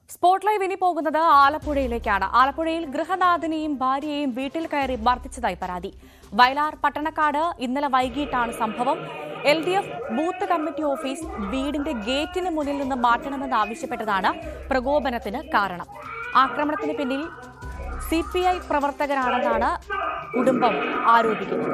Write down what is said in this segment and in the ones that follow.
spot live ഇനി പോകുന്നത് ആലപ്പുഴയിലേക്കാണ് ആലപ്പുഴയിൽ ഗൃഹനാഥനെയും ഭാര്യയെയും വീട്ടിൽ കയറി മർദ്ദിച്ചതായി പരാതി വയലാർ പട്ടണക്കാട് ഇന്നലെ വൈകിട്ടാണ് സംഭവം L D F booth committee office വീടിന്റെ ഗേറ്റിന് മുന്നിൽ നിന്ന് മാറ്റണമെന്ന് ആവശ്യപ്പെട്ടതാണ് പ്രകോപനത്തിന് കാരണം ആക്രമണത്തിന് പിന്നിൽ സി പി ഐ പ്രവർത്തകരാണെന്നാണ് കുടുംബം ആരോപിക്കുന്നത്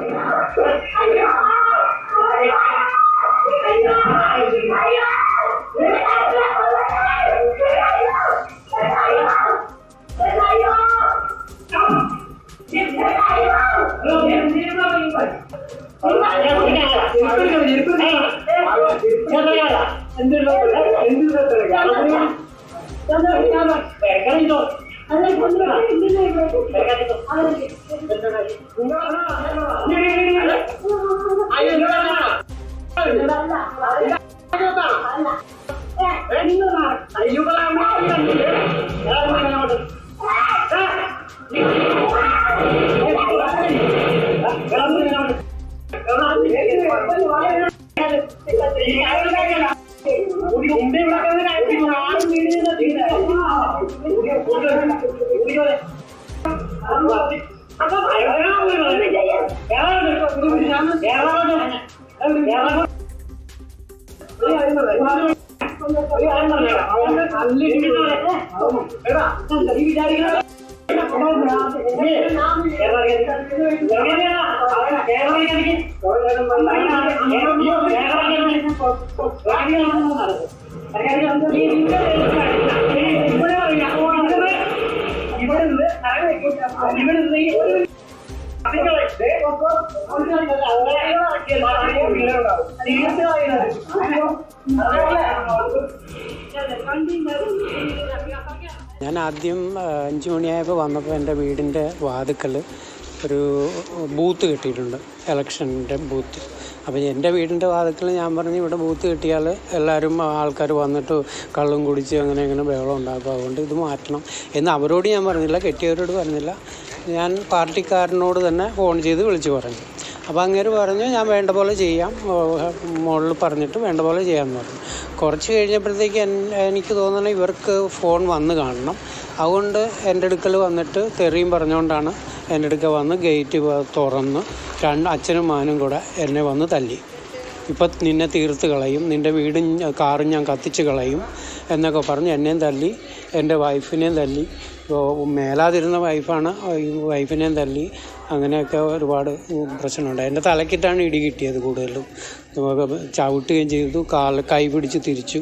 ഞാൻ ആദ്യം ആ, അഞ്ച് മണിയായപ്പോൾ വന്നപ്പോൾ എൻ്റെ വീടിൻ്റെ വാതുക്കൽ ഒരു ബൂത്ത് കെട്ടിയിട്ടുണ്ട് ഇലക്ഷൻ്റെ ബൂത്ത് അപ്പോൾ എൻ്റെ വീടിൻ്റെ വാതുക്കൽ ഞാൻ പറഞ്ഞു ഇവിടെ ബൂത്ത് കെട്ടിയാൽ എല്ലാവരും ആൾക്കാർ വന്നിട്ട് കള്ളും കുടിച്ച് അങ്ങനെ അങ്ങനെ ബഹളം ഉണ്ടാക്കും അതുകൊണ്ട് ഇത് മാറ്റണം എന്ന് അവരോട് ഞാൻ പറഞ്ഞില്ല കെട്ടിയവരോട് പറഞ്ഞില്ല ഞാൻ പാർട്ടിക്കാരനോട് തന്നെ ഫോൺ ചെയ്ത് വിളിച്ച് പറഞ്ഞു അപ്പോൾ അങ്ങേര് പറഞ്ഞു ഞാൻ വേണ്ട പോലെ ചെയ്യാം മുകളിൽ പറഞ്ഞിട്ട് വേണ്ട പോലെ ചെയ്യാമെന്ന് പറഞ്ഞു കുറച്ച് കഴിഞ്ഞപ്പോഴത്തേക്ക് എൻ- എനിക്ക് തോന്നുന്നു ഇവർക്ക് ഫോൺ വന്ന് കാണണം അതുകൊണ്ട് എൻ്റെ അടുക്കൽ വന്നിട്ട് തെറിയും പറഞ്ഞുകൊണ്ടാണ് എൻ്റെ അടുക്കൽ വന്ന് ഗേറ്റ് തുറന്ന് രണ്ട് അച്ഛനും മകനും കൂടെ എന്നെ വന്ന് തല്ലി ഇപ്പം നിന്നെ തീർത്ത് കളയും നിൻ്റെ വീടും കാറും ഞാൻ കത്തിച്ച് കളയും എന്നൊക്കെ പറഞ്ഞ് എന്നെയും തല്ലി എൻ്റെ വൈഫിനെയും തല്ലി ഇപ്പോൾ മേലാതിരുന്ന വൈഫാണ് ഈ വൈഫിനെയും തല്ലി അങ്ങനെയൊക്കെ ഒരുപാട് പ്രശ്നമുണ്ട് എൻ്റെ തലക്കിട്ടാണ് ഇടി കിട്ടിയത് കൂടുതലും നമുക്ക് ചവിട്ടുകയും ചെയ്തു കാൽ കൈ പിടിച്ച് തിരിച്ചു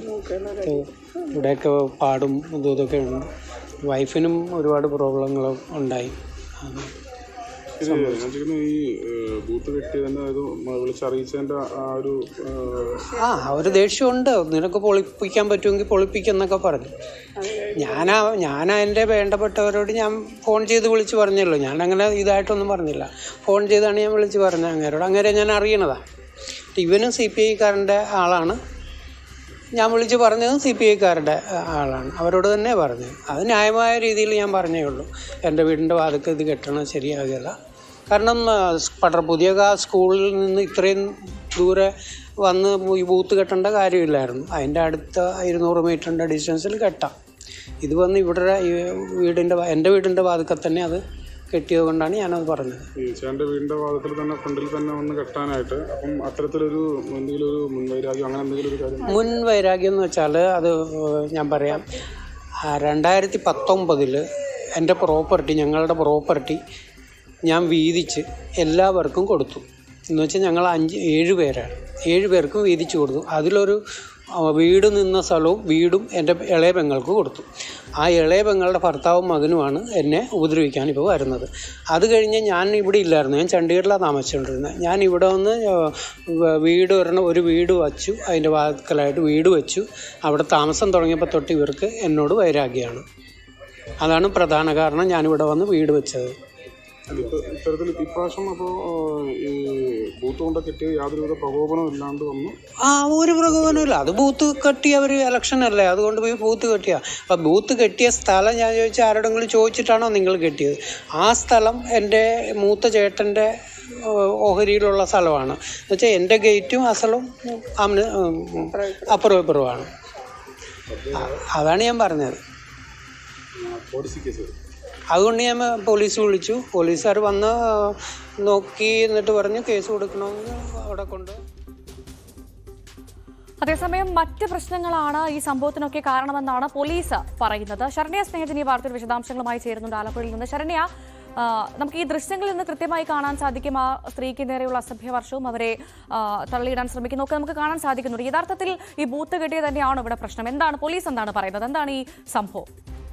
ഇവിടെയൊക്കെ പാടും ഇതും ഇതൊക്കെ ഉണ്ട് വൈഫിനും ഒരുപാട് പ്രോബ്ലങ്ങൾ ഉണ്ടായി ഇത് ഞാൻ ചോദിക്കുന്നത് ഈ ഏഹ്, ബൂത്ത് കെട്ടിയതിന്റെ ഇത് മ- വിളിച്ചറിയിച്ചതിന്റെ ആ ഒരു ഏഹ്, ആ ഒരു ദേഷ്യമുണ്ട് നിനക്ക് പൊളിപ്പിക്കാൻ പറ്റുമെങ്കിൽ പൊളിപ്പിക്കെന്നൊക്കെ പറഞ്ഞു ഞാനാ ഞാനാ എൻ്റെ വേണ്ടപ്പെട്ടവരോട് ഞാൻ ഫോൺ ചെയ്ത് വിളിച്ച് പറഞ്ഞല്ലോ ഞാൻ അങ്ങനെ ഇതായിട്ടൊന്നും പറഞ്ഞില്ല ഫോൺ ചെയ്താണ് ഞാൻ വിളിച്ച് പറഞ്ഞത് അങ്ങേരോട് അങ്ങേരെ ഞാൻ അറിയണതാണ് ഇവനും സി പി ഐക്കാരൻ്റെ ആളാണ് ഞാൻ വിളിച്ച് പറഞ്ഞതും സി പി ഐക്കാരുടെ ആളാണ് അവരോട് തന്നെ പറഞ്ഞത് അത് ന്യായമായ രീതിയിൽ ഞാൻ പറഞ്ഞേ ഉള്ളൂ എൻ്റെ വീടിൻ്റെ വാതിക്ക് ഇത് കെട്ടണം ശരിയാകില്ല കാരണം ആ, സ് പട്ട പുതിയ കാ- സ്കൂളിൽ നിന്ന് ഇത്രയും ദൂരെ വന്ന് ഈ ബൂത്ത് കെട്ടേണ്ട കാര്യമില്ലായിരുന്നു അതിൻ്റെ അടുത്ത ഇരുന്നൂറ് മീറ്ററിൻ്റെ ഡിസ്റ്റൻസിൽ കെട്ടാം ഇത് വന്ന് ഇവിടെ ഈ വീടിൻ്റെ വാ- എൻ്റെ വീടിൻ്റെ വാതിക്കൽ തന്നെ അത് കെട്ടിയത് കൊണ്ടാണ് ഞാനത് പറഞ്ഞത് ഈ ചേട്ടന്റെ വീടിന്റെ ഭാഗത്തിൽ തന്നെ ഫ്രണ്ടിൽ തന്നെ വന്ന് കെട്ടാനായിട്ട് അപ്പം അത്തരത്തിലൊരു എന്തെങ്കിലും ഒരു മുൻവൈരാഗ്യം അങ്ങനെ എന്തെങ്കിലും ഒരു കാര്യം മുൻ വൈരാഗ്യം എന്ന് വെച്ചാൽ അത് ഞാൻ പറയാം ആ, രണ്ടായിരത്തി പത്തൊമ്പതിൽ എൻ്റെ പ്രോപ്പർട്ടി ഞങ്ങളുടെ പ്രോപ്പർട്ടി ഞാൻ വീതിച്ച് എല്ലാവർക്കും കൊടുത്തു എന്ന് വെച്ചാൽ ഞങ്ങൾ അഞ്ച് ഏഴ് പേരാണ് ഏഴ് പേർക്കും വീതിച്ച് കൊടുത്തു അതിലൊരു ആ, വീട് നിന്ന സ്ഥലവും വീടും എൻ്റെ ഇളയ പെങ്ങൾക്ക് കൊടുത്തു ആ ഇളയ പെങ്ങളുടെ ഭർത്താവും മകനുമാണ് എന്നെ ഉപദ്രവിക്കാൻ ഇപ്പോൾ വരുന്നത് അത് കഴിഞ്ഞ് ഞാൻ ഇവിടെ ഇല്ലായിരുന്നു ഞാൻ ചണ്ഡീഗഡിലാണ് താമസിച്ചുകൊണ്ടിരുന്നത് ഞാൻ ഇവിടെ വന്ന് ആ, വ- വീട് ഒരെണ്ണം ഒരു വീട് വച്ചു അതിൻ്റെ വാക്കലായിട്ട് വീട് വെച്ചു അവിടെ താമസം തുടങ്ങിയപ്പോൾ തൊട്ട് ഇവർക്ക് എന്നോട് വൈരാഗ്യമാണ് അതാണ് പ്രധാന കാരണം ഞാനിവിടെ വന്ന് വീട് വെച്ചത് ഇപ്പൊ ഇത്തരത്തിൽ ഇപ്രാവശ്യം അപ്പോൾ ഈ ബൂത്ത് കൊണ്ട് കെട്ടിയ യാതൊരുവിധ പ്രകോപനവും ഇല്ലാണ്ട് വന്നു ആ ഒരു പ്രകോപനമില്ല അത് ബൂത്ത് കെട്ടിയ ഒരു ഇലക്ഷൻ അല്ലേ അതുകൊണ്ട് പോയി ബൂത്ത് കെട്ടിയ അപ്പം ബൂത്ത് കെട്ടിയ സ്ഥലം ഞാൻ ചോദിച്ചാൽ ആരോടെങ്കിലും ചോദിച്ചിട്ടാണോ നിങ്ങൾ കെട്ടിയത് ആ സ്ഥലം എൻ്റെ മൂത്ത ചേട്ടൻ്റെ ഏഹ്, ഓഹരിയിലുള്ള സ്ഥലമാണ് എന്നുവെച്ചാൽ എൻ്റെ ഗേറ്റും ആ സ്ഥലവും അവന് ഉം, അപ്പുറവും ഇപ്പുറവുമാണ് അ- അതാണ് ഞാൻ പറഞ്ഞത് ഓടിസി കേസ് വരും അതുകൊണ്ട് ഞാൻ പോലീസ് വിളിച്ചു പോലീസുകാർ വന്ന് നോക്കി എന്നിട്ട് പറഞ്ഞു കേസ് കൊടുക്കണമെന്ന് അവിടെ കൊണ്ട് അതേസമയം മറ്റ് പ്രശ്നങ്ങളാണ് ഈ സംഭവത്തിനൊക്കെ കാരണമെന്നാണ് പോലീസ് പറയുന്നത് ശരണ്യ സ്നേഹജൻ ഈ വാർത്തയിൽ വിശദാംശങ്ങളുമായി ചേരുന്നുണ്ട് ആലപ്പുഴയിൽ നിന്ന് ശരണ്യ ആ, നമുക്ക് ഈ ദൃശ്യങ്ങളിൽ നിന്ന് കൃത്യമായി കാണാൻ സാധിക്കും ആ സ്ത്രീക്ക് നേരെയുള്ള അസഭ്യവർഷവും അവരെ ആ, തള്ളിയിടാൻ ശ്രമിക്കുന്നതൊക്കെ നമുക്ക് കാണാൻ സാധിക്കുന്നുണ്ട് യഥാർത്ഥത്തിൽ ഈ ബൂത്ത് കെട്ടിയത് തന്നെയാണ് ഇവിടെ പ്രശ്നം എന്താണ് പോലീസ് എന്താണ് പറയുന്നത് എന്താണ് ഈ സംഭവം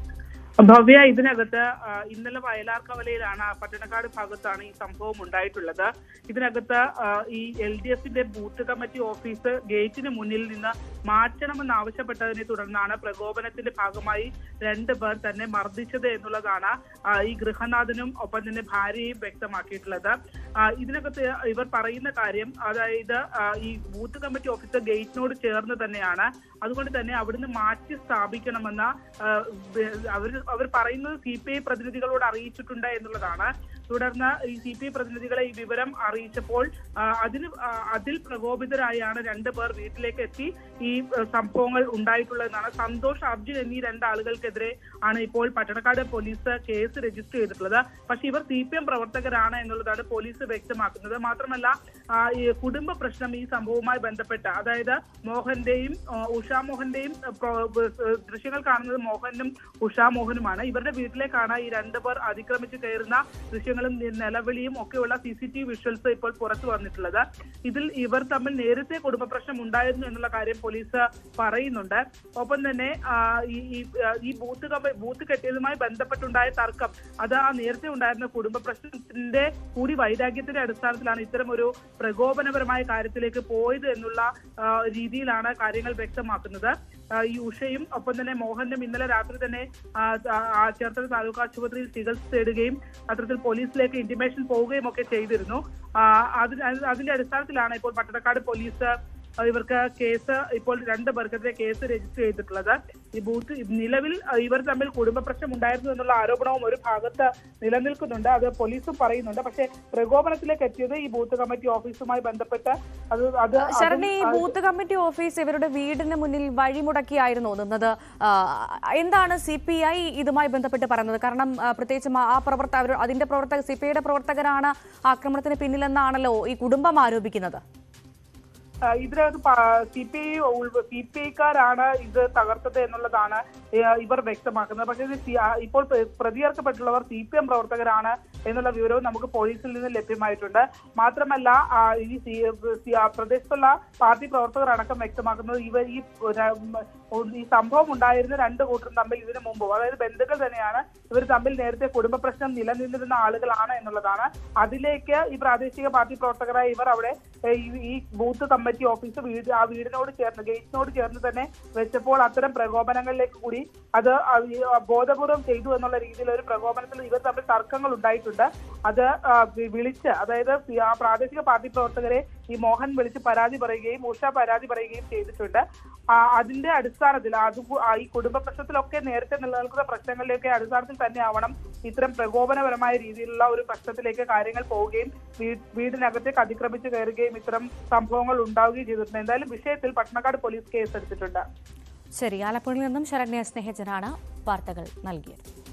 ഭവ്യ ഇതിനകത്ത് ആ, ഇന്നലെ വയലാർ കവലയിലാണ് ആ പട്ടണക്കാട് ഭാഗത്താണ് ഈ സംഭവം ഉണ്ടായിട്ടുള്ളത് ഇതിനകത്ത് ആ, ഈ എൽ ഡി എഫിന്റെ ബൂത്ത് കമ്മിറ്റി ഓഫീസ് ഗേറ്റിന് മുന്നിൽ നിന്ന് മാറ്റണമെന്ന് ആവശ്യപ്പെട്ടതിനെ തുടർന്നാണ് പ്രകോപനത്തിന്റെ ഭാഗമായി രണ്ട് പേർ തന്നെ മർദ്ദിച്ചത് എന്നുള്ളതാണ് ആ, ഈ ഗൃഹനാഥനും ഒപ്പം തന്നെ ഭാര്യയും വ്യക്തമാക്കിയിട്ടുള്ളത് ആ, ഇതിനകത്ത് ഇവർ പറയുന്ന കാര്യം അതായത് ആ, ഈ ബൂത്ത് കമ്മിറ്റി ഓഫീസ് ഗേറ്റിനോട് ചേർന്ന് തന്നെയാണ് അതുകൊണ്ട് തന്നെ അവിടുന്ന് മാറ്റി സ്ഥാപിക്കണമെന്ന ആ, വെ- അവർ അവർ പറയുന്നത് സി പി ഐ പ്രതിനിധികളോട് അറിയിച്ചിട്ടുണ്ട് എന്നുള്ളതാണ് തുടർന്ന് ഈ സി പി ഐ പ്രതിനിധികളെ ഈ വിവരം അറിയിച്ചപ്പോൾ ആ, അതിന് ആ, അതിൽ പ്രകോപിതരായാണ് രണ്ട് പേർ വീട്ടിലേക്ക് എത്തി ഈ ആ, സംഭവങ്ങൾ ഉണ്ടായിട്ടുള്ളതെന്നാണ് സന്തോഷ് അർജുൻ എന്നീ രണ്ടാളുകൾക്കെതിരെ ആണ് ഇപ്പോൾ പട്ടണക്കാട് പോലീസ് കേസ് രജിസ്റ്റർ ചെയ്തിട്ടുള്ളത് പക്ഷെ ഇവർ സി പി എം പ്രവർത്തകരാണ് എന്നുള്ളതാണ് പോലീസ് വ്യക്തമാക്കുന്നത് മാത്രമല്ല ആ, ഈ കുടുംബ പ്രശ്നം ഈ സംഭവവുമായി ബന്ധപ്പെട്ട് അതായത് മോഹന്റെയും ആ, ഉഷാ മോഹന്റെയും ആ, പ്രോ- ഏഹ് ദൃശ്യങ്ങൾ കാണുന്നത് മോഹനും ഉഷാ മോഹനുമാണ് ഇവരുടെ വീട്ടിലേക്കാണ് ഈ രണ്ടുപേർ അതിക്രമിച്ച് കയറുന്ന ദൃശ്യങ്ങളും നി- നിലവിളിയും ഒക്കെയുള്ള C C T V visuals ഇപ്പോൾ പുറത്തു വന്നിട്ടുള്ളത് ഇതിൽ ഇവർ തമ്മിൽ നേരത്തെ കുടുംബ പ്രശ്നം ഉണ്ടായിരുന്നു എന്നുള്ള കാര്യം പോലീസ് പറയുന്നുണ്ട് ഒപ്പം തന്നെ ആ, ഈ ഈ, ആ, ഈ ബൂത്ത് കമ്പ- ബൂത്ത് കെട്ടിയതുമായി ബന്ധപ്പെട്ടുണ്ടായ തർക്കം അത് ആ നേരത്തെ ഉണ്ടായിരുന്ന കുടുംബ പ്രശ്നത്തിന്റെ കൂടി വൈരാഗ്യത്തിന്റെ അടിസ്ഥാനത്തിലാണ് ഇത്തരം ഒരു പ്രകോപനപരമായ കാര്യത്തിലേക്ക് പോയത് എന്നുള്ള ആ, രീതിയിലാണ് കാര്യങ്ങൾ വ്യക്തമാക്കുന്നത് ആ, ഈ ഉഷയും ഒപ്പം തന്നെ മോഹനും ഇന്നലെ രാത്രി തന്നെ ആ, ആ, ചേർത്തല താലൂക്ക് ആശുപത്രിയിൽ ചികിത്സ തേടുകയും അത്തരത്തിൽ പോലീസിലേക്ക് ഇന്റിമേഷൻ പോവുകയും ഒക്കെ ചെയ്തിരുന്നു ആ, അതിന് അതിന്റെ അടിസ്ഥാനത്തിലാണ് ഇപ്പോൾ പട്ടണക്കാട് പോലീസ് ആ, ഇവർക്ക് കേസ് ഇപ്പോൾ രണ്ട് പേർക്കെതിരെ കേസ് രജിസ്റ്റർ ചെയ്തിട്ടുള്ളത് ഈ ബൂത്ത് നിലവിൽ ആ, ഇവർ തമ്മിൽ കുടുംബ പ്രശ്നം ഉണ്ടായിരുന്നു എന്നുള്ള ആരോപണവും ഒരു ഭാഗത്ത് നിലനിൽക്കുന്നുണ്ട് അത് പോലീസും പറയുന്നുണ്ട് പക്ഷേ പ്രകോപനത്തിലേക്ക് എത്തിയത് ഈ ബൂത്ത് കമ്മിറ്റി ഓഫീസുമായി ബന്ധപ്പെട്ട് അത് അത് അതും- ശരണി ഈ ബൂത്ത് കമ്മിറ്റി ഓഫീസ് ഇവരുടെ വീടിന് മുന്നിൽ വഴിമുടക്കിയായിരുന്നു നിന്നത് ആ, എന്താണ് സി പി ഐ ഇതുമായി ബന്ധപ്പെട്ട് പറയുന്നത് കാരണം ആ, പ്രത്യേകിച്ചും ആ പ്രവർത്ത അവർ അതിന്റെ പ്രവർത്തക സി പി ഐയുടെ പ്രവർത്തകരാണ് ആക്രമണത്തിന് പിന്നിലെന്നാണല്ലോ ഈ കുടുംബം ആരോപിക്കുന്നത് ആ, ഇതിനകത്ത് C P I C P ഐക്കാരാണ് ഇത് തകർത്തത് എന്നുള്ളതാണ് ഏ, ഇവർ വ്യക്തമാക്കുന്നത് പക്ഷേ ഇത് സി- ആ, ഇപ്പോൾ പ്ര- പ്രതിചേർക്കപ്പെട്ടുള്ളവർ സി പി എം പ്രവർത്തകരാണ് എന്നുള്ള വിവരവും നമുക്ക് പോലീസിൽ നിന്ന് ലഭ്യമായിട്ടുണ്ട് മാത്രമല്ല ആ, ഈ സി- സി- ആ പ്രദേശത്തുള്ള പാർട്ടി പ്രവർത്തകർ അടക്കം വ്യക്തമാക്കുന്നത് ഇവർ ഈ ര- ഉം, ഈ സംഭവം ഉണ്ടായിരുന്ന രണ്ട് കൂട്ടരും തമ്മിൽ ഇതിനു മുമ്പ് അതായത് ബന്ധുക്കൾ തന്നെയാണ് ഇവർ തമ്മിൽ നേരത്തെ കുടുംബ പ്രശ്നം നിലനിന്നിരുന്ന ആളുകളാണ് എന്നുള്ളതാണ് അതിലേക്ക് ഈ പ്രാദേശിക പാർട്ടി പ്രവർത്തകരായ ഇവർ അവിടെ ഏ, ഈ- ഈ ബൂത്ത് കമ്മിറ്റി ഓഫീസ് വീട് ആ വീടിനോട് ചേർന്ന് ഗേറ്റിനോട് ചേർന്ന് തന്നെ വെച്ചപ്പോൾ അത്തരം പ്രകോപനങ്ങളിലേക്ക് കൂടി അത് ആ ഈ ബോധപൂർവം ചെയ്തു എന്നുള്ള രീതിയിൽ ഒരു പ്രകോപനത്തിൽ ഇവർ തമ്മിൽ തർക്കങ്ങൾ ഉണ്ടായിട്ടുണ്ട് അത് ആ, വി- വിളിച്ച് അതായത് ഈ ആ പ്രാദേശിക പാർട്ടി പ്രവർത്തകരെ ഈ മോഹൻ വിളിച്ച് പരാതി പറയുകയും ഉഷ പരാതി പറയുകയും ചെയ്തിട്ടുണ്ട് ആ, അതിന്റെ അടിസ്ഥാനത്തിൽ അത് കു- ആ, ഈ കുടുംബ പ്രശ്നത്തിലൊക്കെ നേരത്തെ നിലനിൽക്കുന്ന പ്രശ്നങ്ങളിലേക്ക് അടിസ്ഥാനത്തിൽ തന്നെ ആവണം ഇത്തരം പ്രകോപനപരമായ രീതിയിലുള്ള ഒരു പ്രശ്നത്തിലേക്ക് കാര്യങ്ങൾ പോവുകയും വീ- വീടിനകത്തേക്ക് അതിക്രമിച്ച് കയറുകയും ഇത്തരം സംഭവങ്ങൾ ഉണ്ടാവുകയും ചെയ്തിട്ടുണ്ട് എന്തായാലും വിഷയത്തിൽ പട്ടണക്കാട് പോലീസ് കേസെടുത്തിട്ടുണ്ട് ശരി ആലപ്പുഴയിൽ നിന്നും ശരണ്യ സ്നേഹജനാണ് വാർത്തകൾ നൽകിയത്